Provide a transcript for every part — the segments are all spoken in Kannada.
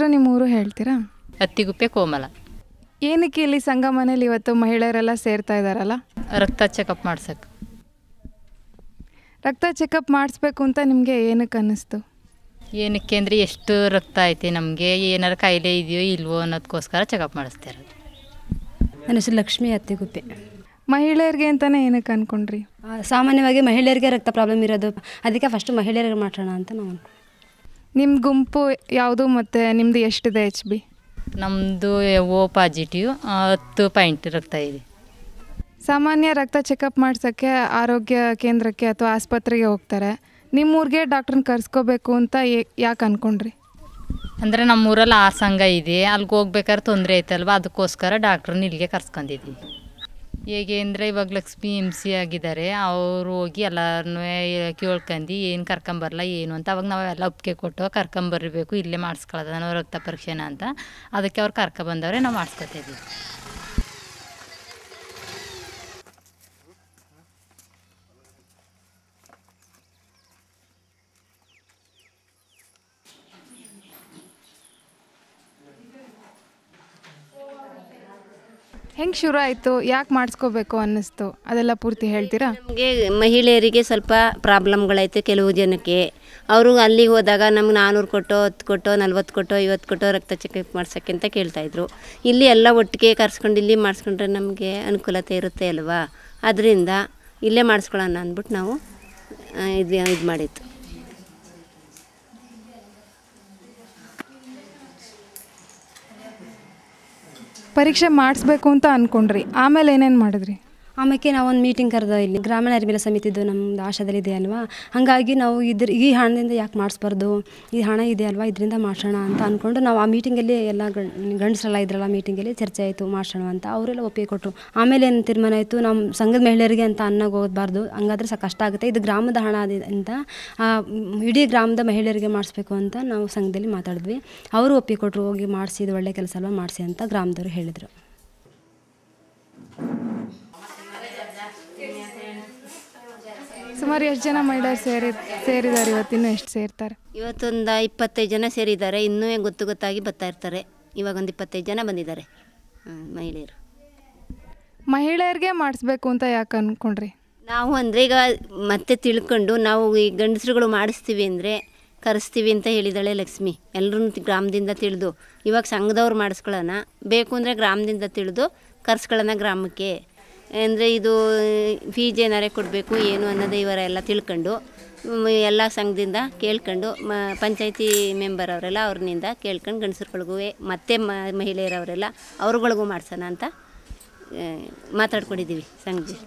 ಹೆಸರು ನಿಮ್ಮ ಊರು ಹೇಳ್ತೀರಾ ಹತ್ತಿಗುಪ್ಪೆ ಕೋಮಲ ಏನಕ್ಕೆ ಇಲ್ಲಿ ಸಂಘ ಮನೇಲಿ ಇವತ್ತು ಮಹಿಳೆಯರೆಲ್ಲ ಸೇರ್ತಾ ಇದ್ದಾರಲ್ಲ ರಕ್ತ ಚೆಕಪ್ ಮಾಡ್ಸಕ್ಕೆ ರಕ್ತ ಚೆಕಪ್ ಮಾಡಿಸ್ಬೇಕು ಅಂತ ನಿಮಗೆ ಏನಕ್ಕೆ ಅನ್ನಿಸ್ತು ಏನಕ್ಕೆ ಅಂದರೆ ಎಷ್ಟು ರಕ್ತ ಐತಿ ನಮಗೆ ಏನಾರು ಕಾಯಿಲೆ ಇದೆಯೋ ಇಲ್ವೋ ಅನ್ನೋದಕ್ಕೋಸ್ಕರ ಚೆಕಪ್ ಮಾಡಿಸ್ತಾರೆ ನನ್ನ ಹೆಸರು ಲಕ್ಷ್ಮಿ ಹತ್ತಿಗುಪ್ಪೆ ಮಹಿಳೆಯರಿಗೆ ಅಂತಲೇ ಏನಕ್ಕೆ ಅಂದ್ಕೊಂಡ್ರಿ ಆ, ಸಾಮಾನ್ಯವಾಗಿ ಮಹಿಳೆಯರಿಗೆ ರಕ್ತ ಪ್ರಾಬ್ಲಮ್ ಇರೋದು ಅದಕ್ಕೆ ಫಸ್ಟ್ ಮಹಿಳೆಯರಿಗೆ ಮಾಡೋಣ ಅಂತ ನಾವು ಅನ್ಕೊಂಡ್ವಿ. ನಿಮ್ಮ ಗುಂಪು ಯಾವುದು ಮತ್ತು ನಿಮ್ಮದು ಎಷ್ಟಿದೆ ಎಚ್ ಬಿ ನಮ್ಮದು ಓ ಪಾಸಿಟಿವ್ ಹತ್ತು ಪಾಯಿಂಟ್ ರಕ್ತ ಇದೆ ಸಾಮಾನ್ಯ ರಕ್ತ ಚೆಕಪ್ ಮಾಡ್ಸೋಕ್ಕೆ ಆರೋಗ್ಯ ಕೇಂದ್ರಕ್ಕೆ ಅಥವಾ ಆಸ್ಪತ್ರೆಗೆ ಹೋಗ್ತಾರೆ ನಿಮ್ಮೂರಿಗೆ ಡಾಕ್ಟ್ರನ್ನ ಕರ್ಸ್ಕೋಬೇಕು ಅಂತ ಯಾಕೆ ಅಂದ್ಕೊಂಡ್ರಿ ಅಂದರೆ ನಮ್ಮೂರಲ್ಲಿ ಆ ಸಂಘ ಇದೆ ಅಲ್ಲಿಗೆ ಹೋಗ್ಬೇಕಾದ್ರೆ ತೊಂದರೆ ಐತಲ್ವ ಅದಕ್ಕೋಸ್ಕರ ಡಾಕ್ಟ್ರನ್ನ ಇಲ್ಲಿಗೆ ಕರ್ಸ್ಕೊಂಡಿದ್ವಿ ಹೇಗೆ ಅಂದರೆ ಇವಾಗ ಲಕ್ಷ್ಮಿ ಎಮ್ ಸಿ ಆಗಿದ್ದಾರೆ ಅವರು ಹೋಗಿ ಎಲ್ಲರನ್ನೂ ಕೇಳ್ಕೊಂಡು ಏನು ಕರ್ಕೊಂಬರಲ್ಲ ಏನು ಅಂತ ಅವಾಗ ನಾವೆಲ್ಲ ಒಪ್ಪಿಗೆ ಕೊಟ್ಟು ಕರ್ಕೊಂಬರ್ಬೇಕು ಇಲ್ಲೇ ಮಾಡಿಸ್ಕೊಳ್ಳೋದ ನಾವು ರಕ್ತ ಪರೀಕ್ಷೆನ ಅಂತ ಅದಕ್ಕೆ ಅವ್ರು ಕರ್ಕೊಬಂದವ್ರೆ ನಾವು ಮಾಡಿಸ್ಕೊತಿದ್ವಿ ಹೆಂಗೆ ಶುರು ಆಯಿತು ಯಾಕೆ ಮಾಡಿಸ್ಕೋಬೇಕು ಅನ್ನಿಸ್ತು ಅದೆಲ್ಲ ಪೂರ್ತಿ ಹೇಳ್ತೀರಾ ನಮಗೆ ಮಹಿಳೆಯರಿಗೆ ಸ್ವಲ್ಪ ಪ್ರಾಬ್ಲಮ್ಗಳೈತೆ ಕೆಲವು ಜನಕ್ಕೆ ಅವರು ಅಲ್ಲಿಗೆ ಹೋದಾಗ ನಮ್ಗೆ ನಾನ್ನೂರು ಕೊಟ್ಟೋ ಹತ್ತು ಕೊಟ್ಟೋ ನಲ್ವತ್ತು ಕೊಟ್ಟೋ ಐವತ್ತು ಕೊಟ್ಟೋ ರಕ್ತ ಚೆಕಪ್ ಮಾಡ್ಸೋಕ್ಕೆ ಅಂತ ಕೇಳ್ತಾಯಿದ್ರು ಇಲ್ಲಿ ಎಲ್ಲ ಒಟ್ಟಿಗೆ ಕರ್ಸ್ಕೊಂಡು ಇಲ್ಲಿ ಮಾಡಿಸ್ಕೊಂಡ್ರೆ ನಮಗೆ ಅನುಕೂಲತೆ ಇರುತ್ತೆ ಅಲ್ವಾ ಅದರಿಂದ ಇಲ್ಲೇ ಮಾಡಿಸ್ಕೊಳ್ಳೋಣ ಅಂದ್ಬಿಟ್ಟು ನಾವು ಆ, ಇದು ಇದು ಮಾಡಿತ್ತು ಪರೀಕ್ಷೆ ಮಾಡಿಸ್ಬೇಕು ಅಂತ ಅಂದ್ಕೊಂಡ್ರಿ ಆಮೇಲೆ ಏನೇನು ಮಾಡಿದ್ರಿ ಆಮೇಲೆ ನಾವೊಂದು ಮೀಟಿಂಗ್ ಕರೆದ ಇಲ್ಲಿ ಗ್ರಾಮೀಣ ಅರಿವಿನ ಸಮಿತಿದ್ದು ನಮ್ಮದು ಆಶಾದಲ್ಲಿ ಇದೆ ಅಲ್ವಾ ಹಾಗಾಗಿ ನಾವು ಇದ್ರ ಈ ಹಣದಿಂದ ಯಾಕೆ ಮಾಡಿಸ್ಬಾರ್ದು ಈ ಹಣ ಇದೆ ಅಲ್ವಾ ಇದರಿಂದ ಮಾಡ್ಸೋಣ ಅಂತ ಅಂದ್ಕೊಂಡು ನಾವು ಆ ಮೀಟಿಂಗಲ್ಲಿ ಎಲ್ಲ ಗಂಡ್ ಗಂಡಸರೆಲ್ಲ ಇದ್ರಲ್ಲ ಮೀಟಿಂಗಲ್ಲಿ ಚರ್ಚೆ ಆಯಿತು ಮಾಡ್ಸೋಣ ಅಂತ ಅವರೆಲ್ಲ ಒಪ್ಪಿಗೆ ಕೊಟ್ಟರು ಆಮೇಲೆ ಏನು ತೀರ್ಮಾನ ಆಯಿತು ನಮ್ಮ ಸಂಘದ ಮಹಿಳೆಯರಿಗೆ ಅಂತ ಅನ್ನೋಕೆ ಹೋಗಬಾರ್ದು ಹಂಗಾದ್ರೆ ಸಹ ಕಷ್ಟ ಆಗುತ್ತೆ ಇದು ಗ್ರಾಮದ ಹಣ ಅದಿ- ಅಂತ ಆ, ಮ್, ಇಡೀ ಗ್ರಾಮದ ಮಹಿಳೆಯರಿಗೆ ಮಾಡಿಸ್ಬೇಕು ಅಂತ ನಾವು ಸಂಘದಲ್ಲಿ ಮಾತಾಡಿದ್ವಿ ಅವರು ಒಪ್ಪಿಗೆ ಕೊಟ್ಟರು ಹೋಗಿ ಮಾಡಿಸಿ ಇದು ಒಳ್ಳೆ ಕೆಲಸ ಅಲ್ವಾ ಮಾಡಿಸಿ ಅಂತ ಗ್ರಾಮದವರು ಹೇಳಿದರು ಸುಮಾರು ಎಷ್ಟು ಜನ ಮಹಿಳೆಯರು ಸೇರಿ ಸೇರಿದ್ದಾರೆ ಇವತ್ತಿನ್ನೂ ಎಷ್ಟು ಸೇರ್ತಾರೆ ಇವತ್ತೊಂದು ಇಪ್ಪತ್ತೈದು ಜನ ಸೇರಿದ್ದಾರೆ ಇನ್ನೂ ಗೊತ್ತು ಗೊತ್ತಾಗಿ ಬರ್ತಾ ಇರ್ತಾರೆ ಇವಾಗ ಒಂದು ಇಪ್ಪತ್ತೈದು ಜನ ಬಂದಿದ್ದಾರೆ ಹ್ಮ್, ಮಹಿಳೆಯರು ಮಹಿಳೆಯರಿಗೆ ಮಾಡಿಸ್ಬೇಕು ಅಂತ ಯಾಕೆ ಅಂದ್ಕೊಂಡ್ರಿ ನಾವು ಅಂದರೆ ಈಗ ಮತ್ತೆ ತಿಳ್ಕೊಂಡು ನಾವು ಈ ಗಂಡಸರುಗಳು ಮಾಡಿಸ್ತೀವಿ ಅಂದರೆ ಕರೆಸ್ತೀವಿ ಅಂತ ಹೇಳಿದಾಳೆ ಲಕ್ಷ್ಮಿ ಎಲ್ಲರೂ ಗ್ರಾಮದಿಂದ ತಿಳಿದು ಇವಾಗ ಸಂಘದವ್ರು ಮಾಡಿಸ್ಕೊಳ್ಳೋಣ ಬೇಕು ಅಂದರೆ ಗ್ರಾಮದಿಂದ ತಿಳಿದು ಕರ್ಸ್ಕೊಳ್ಳೋಣ ಗ್ರಾಮಕ್ಕೆ ಅಂದರೆ ಇದು ಫೀಸ್ ಏನಾರೇ ಕೊಡಬೇಕು ಏನು ಅನ್ನೋದೇ ಇವರೆಲ್ಲ ತಿಳ್ಕೊಂಡು ಮ್, ಎಲ್ಲ ಸಂಘದಿಂದ ಕೇಳ್ಕೊಂಡು ಮ ಪಂಚಾಯತಿ ಮೆಂಬರ್ ಅವರೆಲ್ಲ ಅವ್ರನ್ನಿಂದ ಕೇಳ್ಕೊಂಡು ಗಂಡಸರುಗಳಿಗೂ ಮತ್ತೆ ಮ ಮಹಿಳೆಯರವರೆಲ್ಲ ಅವ್ರುಗಳಿಗೂ ಮಾಡ್ಸೋಣ ಅಂತ ಆ, ಮಾತಾಡ್ಕೊಂಡಿದ್ದೀವಿ ಸಂಘದಲ್ಲಿ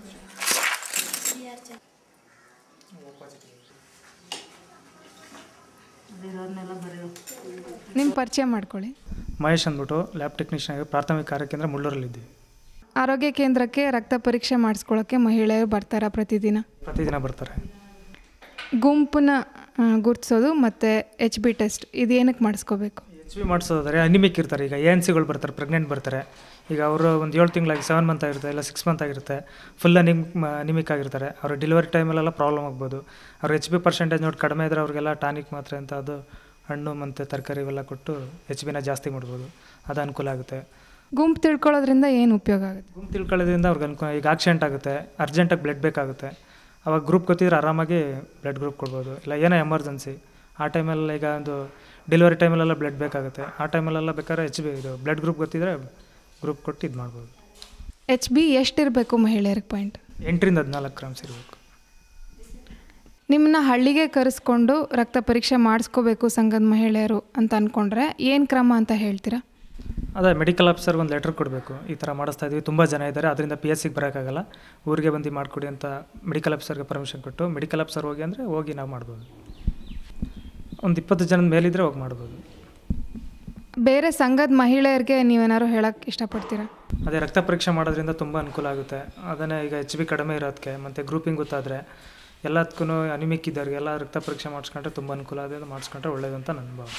ನಿಮ್ಮ ಪರಿಚಯ ಮಾಡ್ಕೊಳ್ಳಿ ಮಹೇಶ್ ಅಂದ್ಬಿಟ್ಟು ಲ್ಯಾಬ್ ಟೆಕ್ನಿಷಿಯನ್ ಆಗಿ ಪ್ರಾಥಮಿಕ ಆರೋಗ್ಯ ಕೇಂದ್ರ ಮುಳ್ಳೂರಲ್ಲಿದ್ದೀವಿ ಆರೋಗ್ಯ ಕೇಂದ್ರಕ್ಕೆ ರಕ್ತ ಪರೀಕ್ಷೆ ಮಾಡಿಸ್ಕೊಳ್ಳೋಕ್ಕೆ ಮಹಿಳೆಯರು ಬರ್ತಾರಾ ಪ್ರತಿದಿನ ಪ್ರತಿದಿನ ಬರ್ತಾರೆ ಗುಂಪನ್ನ ಗುರ್ತಿಸೋದು ಮತ್ತು ಎಚ್ ಬಿ ಟೆಸ್ಟ್ ಇದು ಏನಕ್ಕೆ ಮಾಡಿಸ್ಕೋಬೇಕು ಎಚ್ ಬಿ ಮಾಡಿಸೋದಾದ್ರೆ ಅನಿಮಿಕ್ ಇರ್ತಾರೆ ಈಗ ಎ ಎನ್ ಸಿಗಳು ಬರ್ತಾರೆ ಪ್ರೆಗ್ನೆಂಟ್ ಬರ್ತಾರೆ ಈಗ ಅವರು ಒಂದು ಏಳು ತಿಂಗಳಾಗಿ ಸೆವೆನ್ ಮಂತ್ ಆಗಿರುತ್ತೆ ಇಲ್ಲ ಸಿಕ್ಸ್ ಮಂತ್ ಆಗಿರುತ್ತೆ ಫುಲ್ ಅನಿಮ್ ಅನಿಮಿಕ್ ಆಗಿರ್ತಾರೆ ಅವ್ರ ಡೆಲಿವರಿ ಟೈಮಲ್ಲೆಲ್ಲ ಪ್ರಾಬ್ಲಮ್ ಆಗ್ಬೋದು ಅವ್ರ ಎಚ್ ಬಿ ಪರ್ಸೆಂಟೇಜ್ ನೋಡಿ ಕಡಿಮೆ ಇದ್ದರೆ ಅವ್ರಿಗೆಲ್ಲ ಟಾನಿಕ್ ಮಾತ್ರೆ ಅಂತ ಅದು ಹಣ್ಣು ಮತ್ತು ತರಕಾರಿ ಇವೆಲ್ಲ ಕೊಟ್ಟು ಎಚ್ ಬಿನ ಜಾಸ್ತಿ ಮಾಡ್ಬೋದು ಅದು ಅನುಕೂಲ ಆಗುತ್ತೆ ಗುಂಪು ತಿಳ್ಕೊಳ್ಳೋದ್ರಿಂದ ಏನು ಉಪಯೋಗ ಆಗುತ್ತೆ ಗುಂಪು ತಿಳ್ಕೊಳ್ಳೋದ್ರಿಂದ ಅವ್ರಿಗೆ ಅನುಕೂಲ ಈಗ ಆಕ್ಸಿಡೆಂಟ್ ಆಗುತ್ತೆ ಅರ್ಜೆಂಟಾಗಿ ಬ್ಲಡ್ ಬೇಕಾಗುತ್ತೆ ಅವಾಗ ಗ್ರೂಪ್ ಗೊತ್ತಿದ್ರೆ ಆರಾಮಾಗಿ ಬ್ಲಡ್ ಗ್ರೂಪ್ ಕೊಡ್ಬೋದು ಇಲ್ಲ ಏನೋ ಎಮರ್ಜೆನ್ಸಿ ಆ ಟೈಮಲ್ಲಿ ಈಗ ಒಂದು ಡೆಲಿವರಿ ಟೈಮಲ್ಲೆಲ್ಲ ಬ್ಲಡ್ ಬೇಕಾಗುತ್ತೆ ಆ ಟೈಮಲ್ಲೆಲ್ಲ ಬೇಕಾದ್ರೆ ಎಚ್ ಬಿ ಇದು ಬ್ಲಡ್ ಗ್ರೂಪ್ ಗೊತ್ತಿದ್ರೆ ಗ್ರೂಪ್ ಕೊಟ್ಟು ಇದು ಮಾಡ್ಬೋದು ಎಚ್ ಬಿ ಎಷ್ಟಿರಬೇಕು ಮಹಿಳೆಯರಿಗೆ ಪಾಯಿಂಟ್ ಎಂಟರಿಂದ ಹದಿನಾಲ್ಕು ಗ್ರಾಮ್ಸ್ ಇರಬೇಕು ನಿಮ್ಮನ್ನ ಹಳ್ಳಿಗೆ ಕರೆಸ್ಕೊಂಡು ರಕ್ತ ಪರೀಕ್ಷೆ ಮಾಡಿಸ್ಕೋಬೇಕು ಸಂಘದ ಮಹಿಳೆಯರು ಅಂತ ಅಂದ್ಕೊಂಡ್ರೆ ಏನು ಕ್ರಮ ಅಂತ ಹೇಳ್ತೀರಾ ಅದೇ ಮೆಡಿಕಲ್ ಆಫೀಸರ್ಗೆ ಒಂದು ಲೆಟ್ರ್ ಕೊಡಬೇಕು ಈ ಥರ ಮಾಡಿಸ್ತಾ ಇದ್ವಿ ತುಂಬ ಜನ ಇದ್ದಾರೆ ಅದರಿಂದ ಪಿ ಎಸ್ ಸಿಗೆ ಬರೋಕ್ಕಾಗಲ್ಲ ಊರಿಗೆ ಬಂದು ಮಾಡಿಕೊಡಿ ಅಂತ ಮೆಡಿಕಲ್ ಆಫೀಸರ್ಗೆ ಪರ್ಮಿಷನ್ ಕೊಟ್ಟು ಮೆಡಿಕಲ್ ಆಫೀಸರ್ ಹೋಗಿ ಅಂದರೆ ಹೋಗಿ ನಾವು ಮಾಡ್ಬೋದು ಒಂದು ಇಪ್ಪತ್ತು ಜನದ ಮೇಲಿದ್ದರೆ ಹೋಗಿ ಮಾಡ್ಬೋದು ಬೇರೆ ಸಂಘದ ಮಹಿಳೆಯರಿಗೆ ನೀವೇನಾದ್ರು ಹೇಳಕ್ಕೆ ಇಷ್ಟಪಡ್ತೀರಾ ಅದೇ ರಕ್ತ ಪರೀಕ್ಷೆ ಮಾಡೋದ್ರಿಂದ ತುಂಬ ಅನುಕೂಲ ಆಗುತ್ತೆ ಅದನ್ನೇ ಈಗ ಎಚ್ ಬಿ ಕಡಿಮೆ ಇರೋದಕ್ಕೆ ಮತ್ತು ಗ್ರೂಪಿಂಗ್ ಗೊತ್ತಾದರೆ ಎಲ್ಲದಕ್ಕೂ ಅನಿಮಿಕ್ ಇದ್ದವ್ರಿಗೆ ಎಲ್ಲ ರಕ್ತ ಪರೀಕ್ಷೆ ಮಾಡಿಸ್ಕೊಂಡ್ರೆ ತುಂಬ ಅನುಕೂಲ ಆಗಿದೆ ಮಾಡಿಸ್ಕೊಂಡ್ರೆ ಒಳ್ಳೇದು ಅಂತ ನನ್ನ ಭಾವ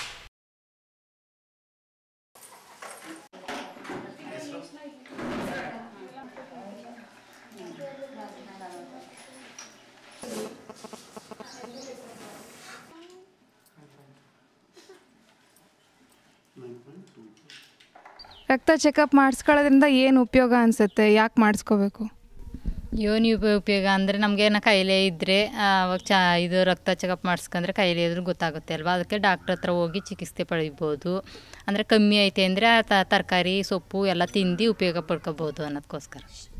ರಕ್ತ ಚೆಕಪ್ ಮಾಡಿಸ್ಕೊಳ್ಳೋದ್ರಿಂದ ಏನು ಉಪಯೋಗ ಅನಿಸುತ್ತೆ ಯಾಕೆ ಮಾಡಿಸ್ಕೋಬೇಕು ಏನು ಉಪ- ಉಪಯೋಗ ಅಂದರೆ ನಮಗೇನೋ ಕಾಯಿಲೆ ಇದ್ದರೆ ಅವಾಗ ಚ ಇದು ರಕ್ತ ಚೆಕಪ್ ಮಾಡಿಸ್ಕೊಂಡ್ರೆ ಕಾಯಿಲೆ ಇದ್ರೂ ಗೊತ್ತಾಗುತ್ತೆ ಅಲ್ವಾ ಅದಕ್ಕೆ ಡಾಕ್ಟ್ರ್ ಹತ್ರ ಹೋಗಿ ಚಿಕಿತ್ಸೆ ಪಡಿಬೋದು ಅಂದರೆ ಕಮ್ಮಿ ಐತೆ ಅಂದರೆ ತರಕಾರಿ ಸೊಪ್ಪು ಎಲ್ಲ ತಿಂದು ಉಪಯೋಗ ಪಡ್ಕೋಬೋದು ಅನ್ನೋದಕ್ಕೋಸ್ಕರ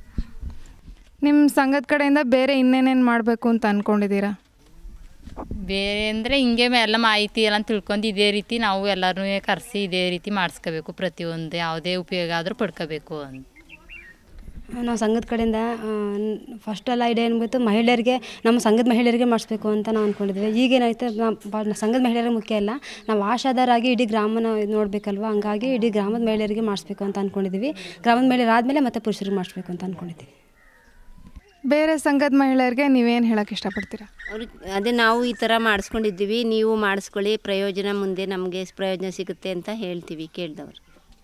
ನಿಮ್ಮ ಸಂಘದ ಕಡೆಯಿಂದ ಬೇರೆ ಇನ್ನೇನೇನು ಮಾಡಬೇಕು ಅಂತ ಅಂದ್ಕೊಂಡಿದ್ದೀರಾ ಬೇರೆ ಅಂದರೆ ಹಿಂಗೆ ಎಲ್ಲ ಮಾಹಿತಿ ಎಲ್ಲ ತಿಳ್ಕೊಂಡು ಇದೇ ರೀತಿ ನಾವು ಎಲ್ಲರೂ ಕರೆಸಿ ಇದೇ ರೀತಿ ಮಾಡಿಸ್ಕೋಬೇಕು ಪ್ರತಿಯೊಂದು ಯಾವುದೇ ಉಪಯೋಗ ಆದರೂ ಪಡ್ಕೋಬೇಕು ಅಂತ ನಾವು ಸಂಘದ ಕಡೆಯಿಂದ ಫಸ್ಟ್ ಎಲ್ಲ ಐಡಿಯಾ ಏನ್ಬಿತ್ತು ಮಹಿಳೆಯರಿಗೆ ನಮ್ಮ ಸಂಘದ ಮಹಿಳೆಯರಿಗೆ ಮಾಡಿಸ್ಬೇಕು ಅಂತ ನಾವು ಅಂದ್ಕೊಂಡಿದ್ವಿ ಈಗೇನಾಯ್ತು ನಾವು ಸಂಘದ ಮಹಿಳೆಯರಿಗೆ ಮುಖ್ಯ ಇಲ್ಲ ನಾವು ಆಶಾದಾರಾಗಿ ಇಡೀ ಗ್ರಾಮನ ನೋಡಬೇಕಲ್ವ ಹಂಗಾಗಿ ಇಡೀ ಗ್ರಾಮದ ಮಹಿಳೆಯರಿಗೆ ಮಾಡಿಸ್ಬೇಕು ಅಂತ ಅಂದ್ಕೊಂಡಿದ್ದೀವಿ ಗ್ರಾಮದ ಮಹಿಳೆಯರು ಆದಮೇಲೆ ಮತ್ತೆ ಪುರುಷರಿಗೆ ಮಾಡಿಸ್ಬೇಕು ಅಂತ ಅಂದ್ಕೊಂಡಿದ್ದೀವಿ ಬೇರೆ ಸಂಘದ ಮಹಿಳೆಯರಿಗೆ ನೀವೇನು ಹೇಳೋಕ್ಕೆ ಇಷ್ಟಪಡ್ತೀರಾ ಅವ್ರಿಗೆ ಅದೇ ನಾವು ಈ ಥರ ಮಾಡಿಸ್ಕೊಂಡಿದ್ದೀವಿ ನೀವು ಮಾಡಿಸ್ಕೊಳ್ಳಿ ಪ್ರಯೋಜನ ಮುಂದೆ ನಮಗೆ ಪ್ರಯೋಜನ ಸಿಗುತ್ತೆ ಅಂತ ಹೇಳ್ತೀವಿ ಕೇಳಿದವ್ರು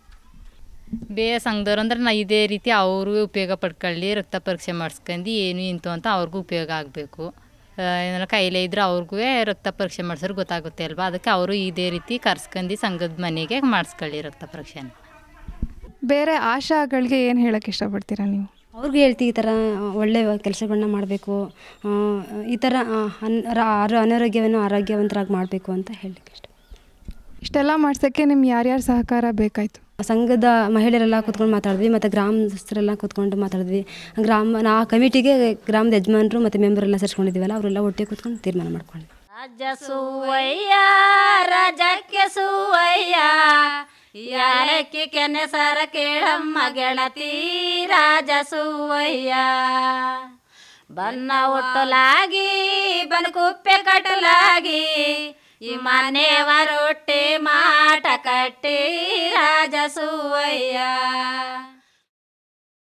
ಬೇರೆ ಸಂಘದವ್ರು ಅಂದ್ರೆ ನಾ ಇದೇ ರೀತಿ ಅವರು ಉಪಯೋಗ ಪಡ್ಕೊಳ್ಳಿ ರಕ್ತ ಪರೀಕ್ಷೆ ಮಾಡಿಸ್ಕೊಂಡು ಏನು ಇಂತು ಅಂತ ಅವ್ರಿಗೂ ಉಪಯೋಗ ಆಗಬೇಕು ಏನಾರ ಕಾಯಿಲೆ ಇದ್ರೆ ಅವ್ರಿಗೂ ರಕ್ತ ಪರೀಕ್ಷೆ ಮಾಡಿಸಿದ್ರೆ ಗೊತ್ತಾಗುತ್ತೆ ಅಲ್ವಾ ಅದಕ್ಕೆ ಅವರು ಇದೇ ರೀತಿ ಕರ್ಸ್ಕೊಂಡು ಸಂಘದ ಮನೆಗೆ ಮಾಡಿಸ್ಕೊಳ್ಳಿ ರಕ್ತ ಪರೀಕ್ಷೆನ ಬೇರೆ ಆಶಾಗಳಿಗೆ ಏನು ಹೇಳೋಕ್ಕೆ ಇಷ್ಟಪಡ್ತೀರಾ ನೀವು ಅವ್ರಿಗೂ ಹೇಳ್ತೀವಿ ಈ ಥರ ಒಳ್ಳೆಯ ಕೆಲಸಗಳನ್ನ ಮಾಡಬೇಕು ಈ ಥರ ಆ, ಅನ್- ರ- ಆರೋ- ಅನಾರೋಗ್ಯವನ್ನು ಆರೋಗ್ಯವಂತರಾಗಿ ಮಾಡಬೇಕು ಅಂತ ಹೇಳಲಿಕ್ಕೆ ಇಷ್ಟ ಇಷ್ಟೆಲ್ಲ ಮಾಡ್ಸೋಕ್ಕೆ ನಿಮ್ಗೆ ಯಾರ್ಯಾರ ಸಹಕಾರ ಬೇಕಾಯಿತು ಸಂಘದ ಮಹಿಳೆಯರೆಲ್ಲ ಕೂತ್ಕೊಂಡು ಮಾತಾಡಿದ್ವಿ ಮತ್ತು ಗ್ರಾಮಸ್ಥರೆಲ್ಲ ಕೂತ್ಕೊಂಡು ಮಾತಾಡಿದ್ವಿ ಗ್ರಾಮ ನಾ ಕಮಿಟಿಗೆ ಗ್ರಾಮದ ಯಜಮಾನರು ಮತ್ತು ಮೆಂಬರ್ ಎಲ್ಲ ಸೇರ್ಸ್ಕೊಂಡಿದ್ದೀವಲ್ಲ ಅವರೆಲ್ಲ ಒಟ್ಟಿಗೆ ಕೂತ್ಕೊಂಡು ತೀರ್ಮಾನ ಮಾಡ್ಕೊಂಡ್ವಿ ರಾಜ ಸುವಯ್ಯ ರಾಜಕ್ಕೆ ಸುವಯ್ಯ ಯಾರಕ್ಕೆ ಕೆನೆ ಸರ ಕೇಳಮ್ಮ ಗೆಳತಿ ರಾಜ ಸುವಯ್ಯ ಬನ್ನ ಒಟ್ಟಲಾಗಿ ಬನಕುಪ್ಪೆ ಕಟ್ಟಲಾಗಿ ಈ ಮನೆಯವರೊಟ್ಟೆ ಮಾಟ ಕಟ್ಟಿ ರಾಜ ಸುವಯ್ಯ